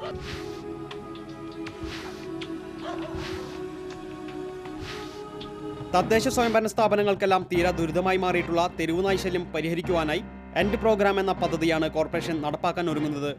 തദ്ദേശ സ്വയംഭരണ സ്ഥാപനങ്ങൾക്കെല്ലാം തീരെ ദുരിതമായി മാറിയിട്ടുള്ള തെരുവുനായ് ശല്യം പരിഹരിക്കുവാനായി എൻഡ് പ്രോഗ്രാം എന്ന പദ്ധതിയാണ് കോർപ്പറേഷൻ നടപ്പാക്കാൻ ഒരുങ്ങുന്നത്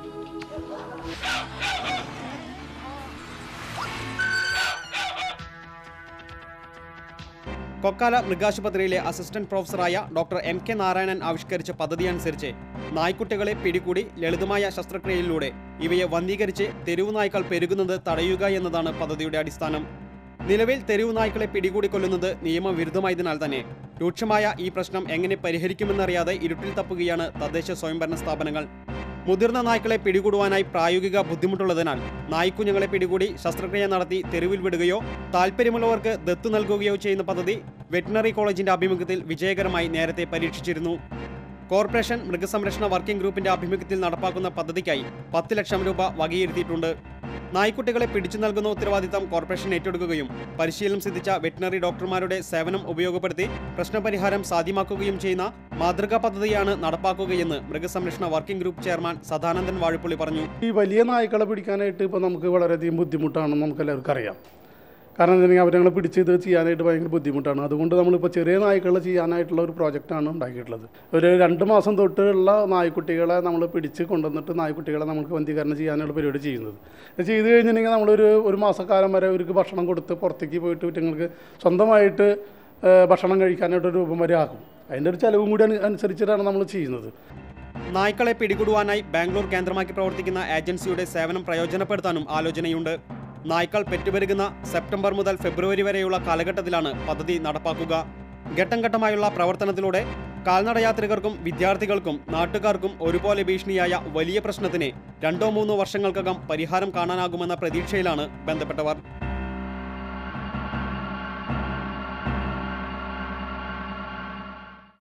കൊക്കാല മൃഗാശുപത്രിയിലെ അസിസ്റ്റന്റ് പ്രൊഫസറായ ഡോക്ടർ എം കെ നാരായണൻ ആവിഷ്കരിച്ച പദ്ധതി അനുസരിച്ച് നായ്ക്കുട്ടികളെ പിടികൂടി ലളിതമായ ശസ്ത്രക്രിയയിലൂടെ ഇവയെ വന്ധീകരിച്ച് തെരുവു നായ്ക്കൾ പെരുകുന്നത് തടയുക എന്നതാണ് പദ്ധതിയുടെ അടിസ്ഥാനം നിലവിൽ തെരുവു നായ്ക്കളെ പിടികൂടി കൊല്ലുന്നത് നിയമവിരുദ്ധമായതിനാൽ തന്നെ രൂക്ഷമായ ഈ പ്രശ്നം എങ്ങനെ പരിഹരിക്കുമെന്നറിയാതെ ഇരുട്ടിൽ തപ്പുകയാണ് തദ്ദേശ സ്വയംഭരണ സ്ഥാപനങ്ങൾ മുതിർന്ന നായ്ക്കളെ പിടികൂടുവാനായി പ്രായോഗിക ബുദ്ധിമുട്ടുള്ളതിനാൽ നായ്ക്കുഞ്ഞുങ്ങളെ പിടികൂടി ശസ്ത്രക്രിയ നടത്തി തെരുവിൽ വിടുകയോ താല്പര്യമുള്ളവർക്ക് ദത്തു നൽകുകയോ ചെയ്യുന്ന പദ്ധതി വെറ്റിനറി കോളേജിന്റെ ആഭിമുഖ്യത്തിൽ വിജയകരമായി നേരത്തെ പരീക്ഷിച്ചിരുന്നു കോർപ്പറേഷൻ മൃഗസംരക്ഷണ വർക്കിംഗ് ഗ്രൂപ്പിന്റെ ആഭിമുഖ്യത്തിൽ നടപ്പാക്കുന്ന പദ്ധതിക്കായി പത്ത് ലക്ഷം രൂപ വകയിരുത്തിയിട്ടുണ്ട് നായ്ക്കുട്ടികളെ പിടിച്ചു നൽകുന്ന ഉത്തരവാദിത്തം കോർപ്പറേഷൻ ഏറ്റെടുക്കുകയും പരിശീലനം സിദ്ധിച്ച വെറ്റിനറി ഡോക്ടർമാരുടെ സേവനം ഉപയോഗപ്പെടുത്തി പ്രശ്നപരിഹാരം സാധ്യമാക്കുകയും ചെയ്യുന്ന മാതൃകാ പദ്ധതിയാണ് നടപ്പാക്കുകയെന്ന് മൃഗസംരക്ഷണ working group chairman Sadanandan Vazhappally പറഞ്ഞു ഈ വലിയ നായ്ക്കളെ പിടിക്കാനായിട്ട് ഇപ്പോൾ നമുക്ക് വളരെയധികം ബുദ്ധിമുട്ടാണെന്ന് നമുക്ക് എല്ലാവർക്കും അറിയാം കാരണം എന്താണെങ്കിൽ അവരെ പിടിച്ച് ഇത് ചെയ്യാനായിട്ട് ഭയങ്കര ബുദ്ധിമുട്ടാണ് അതുകൊണ്ട് നമ്മളിപ്പോൾ ചെറിയ നായ്ക്കളെ ചെയ്യാനായിട്ടുള്ള ഒരു പ്രോജക്റ്റാണ് ഉണ്ടാക്കിയിട്ടുള്ളത് ഒരു രണ്ട് മാസം തൊട്ടുള്ള നായ്ക്കുട്ടികളെ നമ്മൾ പിടിച്ച് കൊണ്ടുവന്നിട്ട് നായ്ക്കുട്ടികളെ നമുക്ക് വന്ധീകരണം ചെയ്യാനുള്ള പരിപാടി ചെയ്യുന്നത് ഇത് ചെയ്ത് കഴിഞ്ഞിട്ടുണ്ടെങ്കിൽ നമ്മളൊരു ഒരു മാസക്കാലം വരെ അവർക്ക് ഭക്ഷണം കൊടുത്ത് പുറത്തേക്ക് പോയിട്ട് ഇവർക്ക് സ്വന്തമായിട്ട് ഏഹ്, ഭക്ഷണം കഴിക്കാനായിട്ട് ഒരു രൂപം വരെ ആകും അതിൻ്റെ ഒരു ചിലവും കൂടി അനു- അനുസരിച്ചിട്ടാണ് നമ്മൾ ചെയ്യുന്നത് നായ്ക്കളെ പിടികൂടുവാനായി ബാംഗ്ലൂർ കേന്ദ്രമാക്കി പ്രവർത്തിക്കുന്ന ഏജൻസിയുടെ സേവനം പ്രയോജനപ്പെടുത്താനും ആലോചനയുണ്ട് നായ്ക്കൾ പെറ്റുപെരുകുന്ന സെപ്റ്റംബർ മുതൽ ഫെബ്രുവരി വരെയുള്ള കാലഘട്ടത്തിലാണ് പദ്ധതി നടപ്പാക്കുക ഘട്ടം ഘട്ടമായുള്ള പ്രവർത്തനത്തിലൂടെ കാൽനടയാത്രികർക്കും വിദ്യാർത്ഥികൾക്കും നാട്ടുകാർക്കും ഒരുപോലെ ഭീഷണിയായ വലിയ പ്രശ്നത്തിന് രണ്ടോ മൂന്നോ വർഷങ്ങൾക്കകം പരിഹാരം കാണാനാകുമെന്ന പ്രതീക്ഷയിലാണ് ബന്ധപ്പെട്ടവർ